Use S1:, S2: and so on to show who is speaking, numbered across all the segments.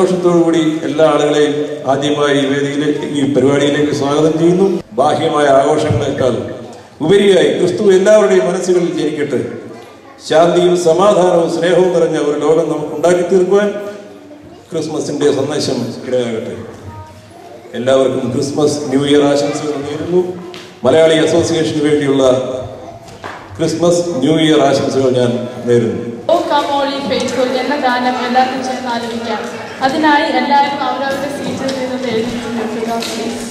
S1: സന്തോഷത്തോടു കൂടി എല്ലാ ആളുകളെയും ആദ്യമായി ഈ വേദിയിലെ ഈ പരിപാടിയിലേക്ക് സ്വാഗതം ചെയ്യുന്നു ബാഹ്യമായ ആഘോഷങ്ങളെക്കാൾ ഉപരിയായി ക്രിസ്തു എല്ലാവരുടെയും മനസ്സുകളിൽ ജനിക്കട്ടെ ശാന്തിയും സമാധാനവും സ്നേഹവും നിറഞ്ഞ ഒരു ലോകം നമുക്ക് ഉണ്ടാക്കി തീർക്കുവാൻ ക്രിസ്മസിന്റെ സന്ദേശം ഇടയാകട്ടെ എല്ലാവർക്കും ക്രിസ്മസ് ന്യൂ ഇയർ ആശംസകൾ നേരുന്നു മലയാളി അസോസിയേഷന് വേണ്ടിയുള്ള ക്രിസ്മസ് ന്യൂ ഇയർ ആശംസകൾ ഞാൻ നേരുന്നു
S2: O come all ye faithful എന്ന ഗാനം എല്ലാവർക്കും ചേർന്ന് ആലപിക്കാം അതിനായി എല്ലാവരും അവരവരുടെ സീറ്റിൽ നിന്ന് എഴുതി നിൽക്കുക പ്ലീസ്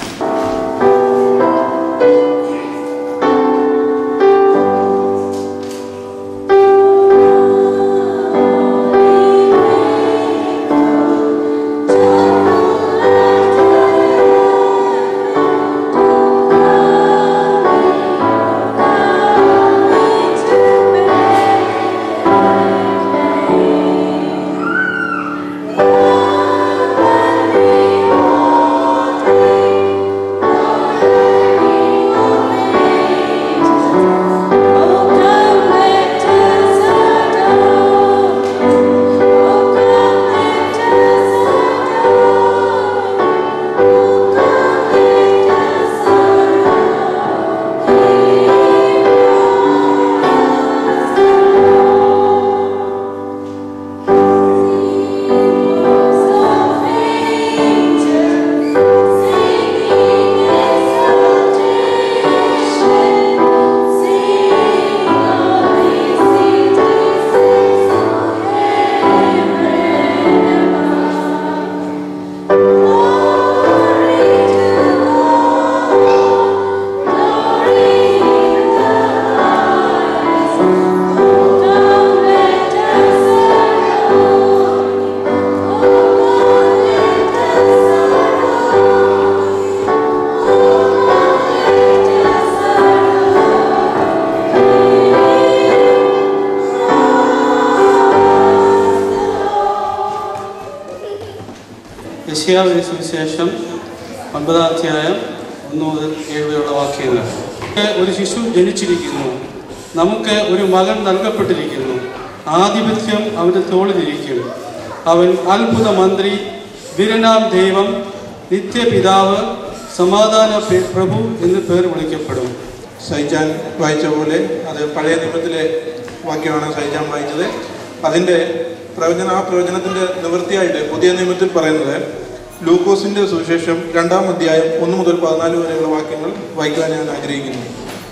S3: യശയാവിന് സുവിശേഷം ഒൻപതാം അധ്യായം ഒന്ന് മുതൽ ഏഴ് വരെയുള്ള വാക്യങ്ങൾ നമുക്ക് ഒരു ശിശു ജനിച്ചിരിക്കുന്നു നമുക്ക് ഒരു മകൻ നൽകപ്പെട്ടിരിക്കുന്നു ആധിപത്യം അവൻ്റെ തോളിലിരിക്കും അവൻ അത്ഭുത മന്ത്രി വിരനാം ദൈവം നിത്യപിതാവ് സമാധാന പേ- പ്രഭു എന്ന് പേർ വിളിക്കപ്പെടും
S4: സൈജാൻ വായിച്ച പോലെ അത് പഴയ നിയമത്തിലെ വാക്യമാണ് സൈജാൻ വായിച്ചത് അതിൻ്റെ പ്രവചന ആ പ്രവചനത്തിൻ്റെ നിവൃത്തിയായിട്ട് പുതിയ നിയമത്തിൽ പറയുന്നത് ലൂക്കോസിന്റെ സുവിശേഷം രണ്ടാം അധ്യായം ഒന്ന് മുതൽ പതിനാല് വരെയുള്ള വാക്യങ്ങൾ വായിക്കാൻ ഞാൻ ആഗ്രഹിക്കുന്നു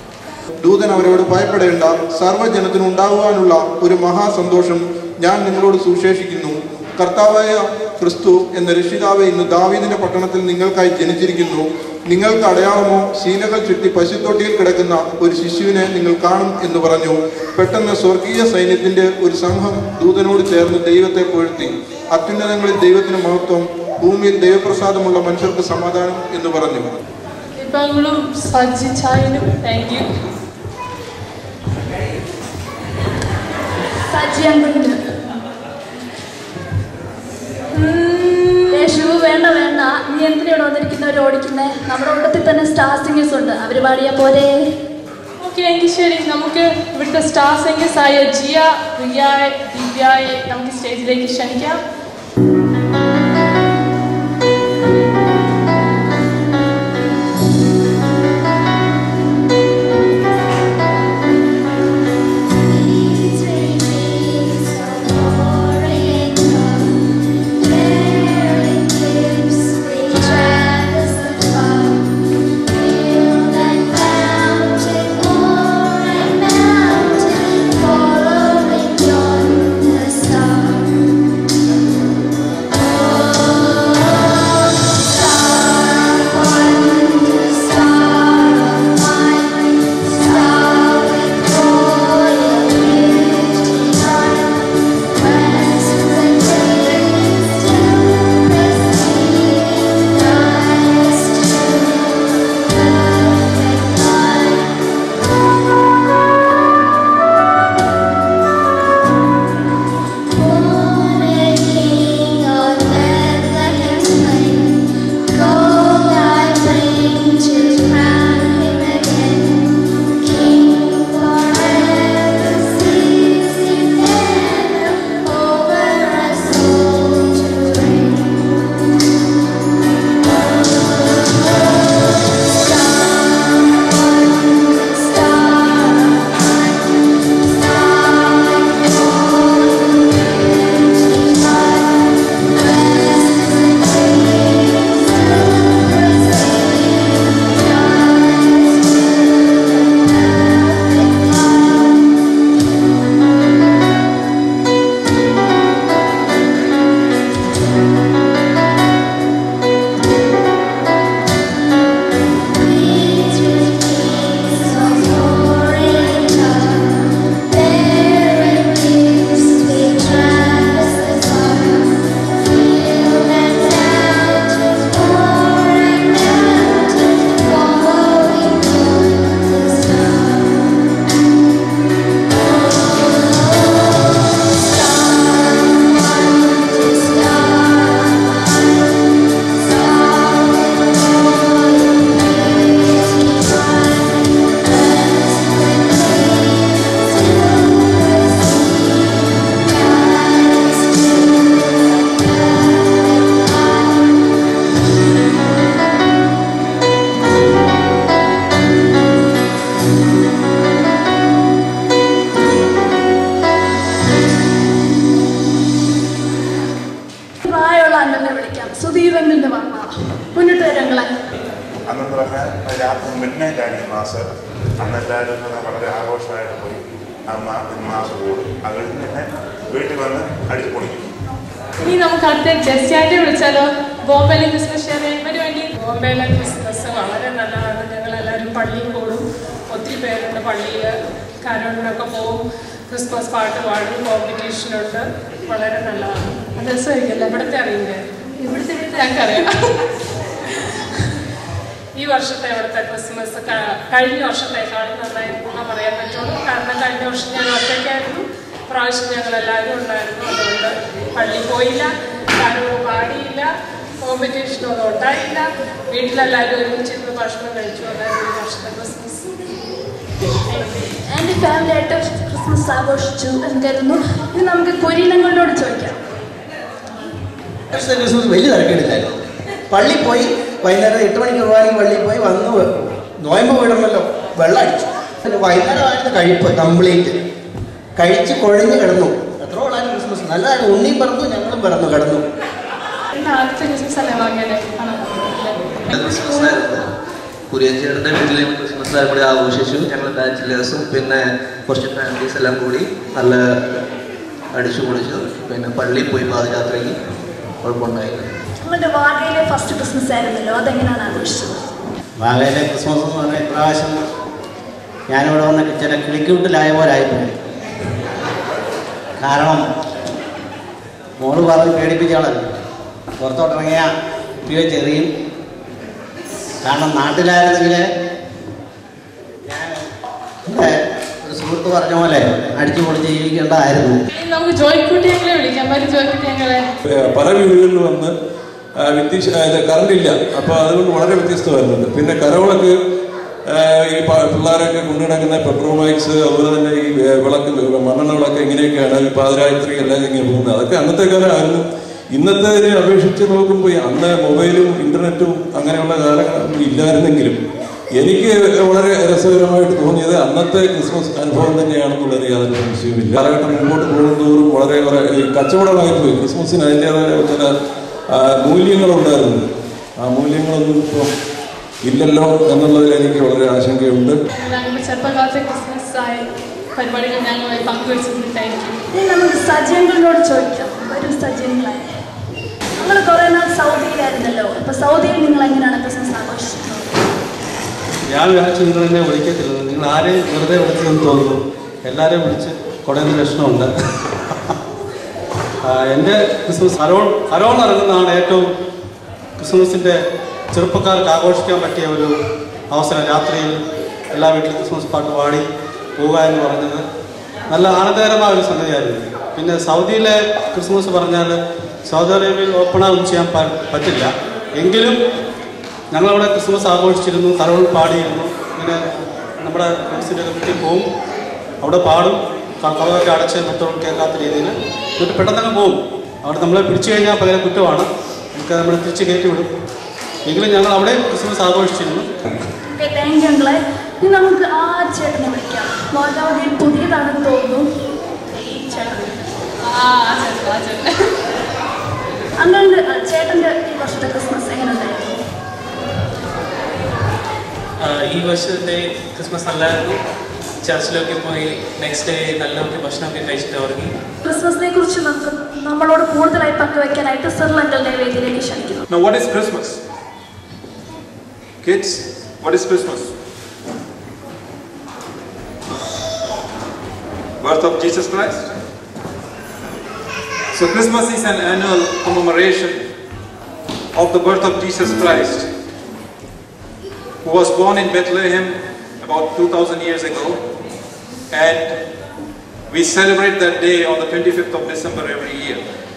S4: ദൂതൻ അവരോട് ഭയപ്പെടേണ്ട സർവ്വജനത്തിനും ഉണ്ടാകുവാനുള്ള ഒരു മഹാസന്തോഷം ഞാൻ നിങ്ങളോട് സുശേഷിക്കുന്നു കർത്താവായ ക്രിസ്തു എന്ന രക്ഷിതാവെ ഇന്ന് ദാവീദിന്റെ പട്ടണത്തിൽ നിങ്ങൾക്കായി ജനിച്ചിരിക്കുന്നു നിങ്ങൾക്ക് അടയാളമോ ശീലകൾ ചുറ്റി പശുത്തൊട്ടിയിൽ കിടക്കുന്ന ഒരു ശിശുവിനെ നിങ്ങൾ കാണും എന്ന് പറഞ്ഞു പെട്ടെന്ന് സ്വർഗീയ സൈന്യത്തിന്റെ ഒരു സംഘം ദൂതനോട് ചേർന്ന് ദൈവത്തെ പുഴ്ത്തി അത്യുന്നതങ്ങളിൽ ദൈവത്തിന് മഹത്വം ഭൂമിയിൽ ദൈവപ്രസാദമുള്ള മനുഷ്യർക്ക് സമാധാനം എന്ന് പറഞ്ഞു
S2: ദീപങ്ങളും സജ്ജിച്ചായനും താങ്ക് യു
S5: സജ്ജിയമ്പുണ്ട് യേശു വേണ്ട വേണ്ട നീ എന്തിനാ ഇവിടെ വന്നിരിക്കുന്നവർ ഓടിക്കുന്നേ നമ്മുടെ ഉള്ളത്തിൽ തന്നെ സ്റ്റാർ സിംഗേഴ്സ് ഉണ്ട് അവര് പാടിയാ പോരെ
S2: ഓക്കെ എങ്കിൽ ശരി നമുക്ക് ഇവിടുത്തെ സ്റ്റാർ സിംഗേഴ്സ് ആയ ജിയ റിയായെ ദിവ്യയെ നമുക്ക് സ്റ്റേജിലേക്ക് ക്ഷണിക്കാം
S6: Following on the sun.
S5: സ്റ്റീവന്റെ വാർത്ത മുന്നിട്ട് വരങ്ങളെ
S6: അന്നെന്ന് പറഞ്ഞാൽ രാത്രി മിഡ് നൈറ്റാണ് ഈ മാസം അന്നെല്ലാവരും എന്ന് പറഞ്ഞാൽ വളരെ ആഘോഷമായിട്ട് പോയി അമ്മ മാസം കൂടും അത് കഴിഞ്ഞ് തന്നെ വീട്ടിൽ വന്ന് അടിച്ചു പൊളിക്കും
S2: ഇനി നമുക്ക് അടുത്ത ജസ്റ്റാൻഡെ വിളിച്ചാലോ ബോംബെയിലെ ക്രിസ്മസ് ഷെയർ ചെയ്യാൻ വേണ്ടി വേണ്ടി
S7: ബോംബെയിലെ ക്രിസ്മസ് വളരെ നല്ലതാണ് ഞങ്ങളെല്ലാവരും പള്ളിയിൽ കൂടും ഒത്തിരി പേരുണ്ട് പള്ളിയിൽ കരോണിനൊക്കെ പോവും ക്രിസ്മസ് പാട്ട് പാടും കോമ്പറ്റീഷനുണ്ട് വളരെ നല്ലതാണ്
S2: രസമായിരിക്കല്ലേ
S7: ഇവിടുത്തെ അറിയില്ലേ
S2: ഇവിടുത്തെ ഞങ്ങൾക്കറിയാം
S7: ഈ വർഷത്തെ ഇവിടുത്തെ ക്രിസ്മസ് ക- കഴിഞ്ഞ വർഷത്തേക്കാളും നന്നായി എന്ന് പറയാൻ പറ്റുള്ളൂ കാരണം കഴിഞ്ഞ വർഷം ഞാൻ ഒറ്റയ്ക്കായിരുന്നു പ്രാവശ്യം ഞങ്ങൾ എല്ലാവരും ഉണ്ടായിരുന്നു അതുകൊണ്ട് പള്ളിയിൽ പോയില്ല കാര്യം പാടിയില്ല കോമ്പറ്റീഷനും ഒന്നും ഉണ്ടായില്ല വീട്ടിലെല്ലാവരും ഒരുമിച്ചിരുന്ന് ഭക്ഷണം കഴിച്ചു അതായത് ഈ വർഷത്തെ ക്രിസ്മസ്
S5: എൻ്റെ ഫാമിലി ആയിട്ട് ക്രിസ്മസ് ആഘോഷിച്ചു എന്ന് കരുതുന്നു ഇനി നമുക്ക് കൊരീനങ്ങളോട് ചോദിക്കാം
S8: ക്രിസ്മസ് ക്രിസ്മസ് വലിയ തിരക്കേടില്ലായിരുന്നു പള്ളിയിൽ പോയി വൈകുന്നേരം എട്ട് മണിക്ക് പോകാനും പള്ളിയിൽ പോയി വന്ന് വെ- നോയമ്പ് വീടുമല്ലോ വെള്ളം അടിച്ചു പിന്നെ വൈകുന്നേരമായിരുന്നു കഴിപ്പ് കംപ്ലീറ്റ് കഴിച്ച് കുഴഞ്ഞ് കിടന്നു എത്ര ഉള്ളായിരുന്നു ക്രിസ്മസ് നല്ലതാണ് ഉണ്ണിയും പറന്നു ഞങ്ങളും പറന്നു കിടന്നു
S2: ഇന്ന് ആദ്യത്തെ ക്രിസ്മസ് അല്ലേ വാങ്ങിയത് ആണോ
S9: ക്രിസ്മസ് ആയിരുന്നു കുര്യഞ്ചേട്ടൻ്റെ വീട്ടിലെ ക്രിസ്മസ് കൂടി ആഘോഷിച്ചു ഞങ്ങൾ ബാച്ചിലേഴ്സും പിന്നെ കുറച്ച് ഫാമിലീസ് എല്ലാം കൂടി നല്ല അടിച്ചു പൊളിച്ചു പിന്നെ പള്ളിയിൽ പോയി പാദയാത്രയ്ക്ക് കുഴപ്പമുണ്ടായില്ല
S5: നിങ്ങളുടെ വാഗയിലെ ഫസ്റ്റ് ക്രിസ്മസ് ആയിരുന്നല്ലോ അതെങ്ങനെയാണ് ആഘോഷിച്ചത്
S8: വാഗയിലെ ക്രിസ്മസ് എന്ന് പറഞ്ഞാൽ ഇപ്രാവശ്യം ഞാനിവിടെ വന്ന ചില കിളിക്കൂട്ടിലായ പോലെ ആയിപ്പോയി കാരണം മോള് പറഞ്ഞ് പേടിപ്പിച്ചാളല്ലോ പുറത്തോട്ടിറങ്ങിയ കുപ്പിയോ ചെറിയും കാരണം നാട്ടിലായിരുന്നെങ്കിൽ ഞാൻ എൻ്റെ ഒരു സുഹൃത്ത് പറഞ്ഞ പോലെ അടിച്ചു പൊളിച്ച് ജീവിക്കേണ്ടതായിരുന്നു
S2: ഇനി നമുക്ക് ജോയ്ക്കുട്ടി ഞങ്ങളെ വിളിക്കാം വരും ജോയ്ക്കുട്ടി ഞങ്ങളെ
S1: ഏഹ് പല വീടുകളിൽ വന്ന് ആ, വ്യത്യസ്ത ആ, ഇത് കറണ്ട് ഇല്ല അപ്പോൾ അതുകൊണ്ട് വളരെ വ്യത്യസ്തമായിരുന്നത് പിന്നെ കരോളൊക്കെ ഏഹ് ഈ പ- പിള്ളേരൊക്കെ കൊണ്ടുനടക്കുന്ന പെട്രോൾ ബൈക്സ് അതുപോലെ തന്നെ ഈ വേ- വിളക്ക് മണ്ണെണ്ണ വിളക്ക് ഇങ്ങനെയൊക്കെയാണ് ഈ പാതിരാത്രി എല്ലാം ഇങ്ങനെ പോകുന്നത് അതൊക്കെ അന്നത്തെ കാലമായിരുന്നു ഇന്നത്തെ അപേക്ഷിച്ച് നോക്കുമ്പോൾ ഈ അന്ന് മൊബൈലും ഇന്റർനെറ്റും അങ്ങനെയുള്ള കാലങ്ങളൊന്നും ഇല്ലായിരുന്നെങ്കിലും എനിക്ക് വളരെ രസകരമായിട്ട് തോന്നിയത് അന്നത്തെ ക്രിസ്മസ് അനുഭവം തന്നെയാണെന്നുള്ളത് യാതൊരു സംശയവുമില്ല കാലഘട്ടം മുമ്പോട്ട് പോകുന്നതോറും വളരെ വളരെ ഈ കച്ചവടമായി പോയി ക്രിസ്മസിന് അതിൻ്റെതായ ചില ആ, മൂല്യങ്ങളുണ്ടായിരുന്നു ആ മൂല്യങ്ങളൊന്നും ഇപ്പം ഇല്ലല്ലോ എന്നുള്ളതിൽ എനിക്ക് വളരെ ആശങ്കയുണ്ട്
S2: ഞങ്ങളുടെ ചെറുപ്പകാലത്തെ ക്രിസ്മസ് ആയ പരിപാടികൾ ഞങ്ങളുമായി പങ്കുവച്ചതിന് താങ്ക് യു
S5: ഇനി നമുക്ക് സജീവങ്ങളോട് ചോദിക്കാം വരും സജീവങ്ങളെ നിങ്ങൾ കുറേ നാൾ സൗദിയിലായിരുന്നല്ലോ അപ്പൊ സൗദിയിൽ നിങ്ങൾ എങ്ങനെയാണ് ക്രിസ്മസ് ആഘോഷിച്ചത്
S3: ഞാൻ വിചാരിച്ചു നിങ്ങൾ എന്നെ വിളിക്കത്തില്ല നിങ്ങൾ ആരെയും വെറുതെ വിളിച്ചതെന്ന് തോന്നുന്നു എല്ലാവരെയും വിളിച്ച് കുറേ ലക്ഷണമുണ്ട് ആ, എൻ്റെ ക്രിസ്മസ് ഹരോൾ ഹരോൾ ഇറങ്ങുന്നതാണ് ഏറ്റവും ക്രിസ്മസിൻ്റെ ചെറുപ്പക്കാർക്ക് ആഘോഷിക്കാൻ പറ്റിയ ഒരു അവസരം രാത്രിയിൽ എല്ലാ വീട്ടിലും ക്രിസ്മസ് പാട്ട് പാടി പോവുക എന്ന് പറഞ്ഞത് നല്ല ആനന്ദകരമായ ഒരു സംഗതിയായിരുന്നു പിന്നെ സൗദിയിലെ ക്രിസ്മസ് പറഞ്ഞാൽ സൗദി അറേബ്യയിൽ ഓപ്പണാകും ചെയ്യാൻ പ- പറ്റില്ല എങ്കിലും ഞങ്ങളവിടെ ക്രിസ്മസ് ആഘോഷിച്ചിരുന്നു കരോൾ പാടിയിരുന്നു ഇങ്ങനെ നമ്മുടെ ഫ്രണ്ട്സിൻ്റെ വീട്ടിൽ പോവും അവിടെ പാടും ക- കഥകൊക്കെ അടച്ച് മറ്റൊന്നും കേൾക്കാത്ത രീതിയിൽ എന്നിട്ട് പെട്ടെന്നങ്ങ് പോവും അവിടെ നമ്മളെ പിടിച്ചു കഴിഞ്ഞാൽ പകരം കുറ്റമാണ് നമുക്ക് നമ്മൾ തിരിച്ച് കയറ്റി വിടും എങ്കിലും ഞങ്ങൾ അവിടെ ക്രിസ്മസ് ആഘോഷിച്ചിരുന്നു
S5: ഓക്കെ താങ്ക് യു അങ്ങളെ ഇനി നമുക്ക് ആ ചേട്ടനെ വിളിക്കാം വാഗാവതിയിൽ പുതിയതാണെന്ന് തോന്നുന്നു ഈ ചേട്ടൻ
S2: ആ ആ ചേട്ടൻ ആ ചേട്ടൻ
S5: അങ്ങനെ ചേട്ടൻ്റെ ഈ വർഷത്തെ ക്രിസ്മസ് എങ്ങനെ ഉണ്ടായിരുന്നു
S10: ആഹ് ഈ വർഷത്തെ ക്രിസ്മസ് നല്ലായിരുന്നു ചർച്ചിലൊക്കെ പോയി നെക്സ്റ്റ് ഡേ നല്ലൊക്കെ ഭക്ഷണമൊക്കെ കഴിച്ചിട്ട് ഉറങ്ങി
S5: ക്രിസ്മസിനെ കുറിച്ച് നമുക്ക് നമ്മളോട് കൂടുതലായി പങ്കുവെക്കാനായിട്ട് സിർലങ്കലിനെ വേദിയിലേക്ക് ക്ഷണിക്കുന്നു
S11: Now, what is Christmas? Kids, what is Christmas? Birth of Jesus Christ. So, Christmas is an annual commemoration of the birth of Jesus Christ, who was born in Bethlehem about 2000 years ago. And we celebrate that day on the 25th of December every year.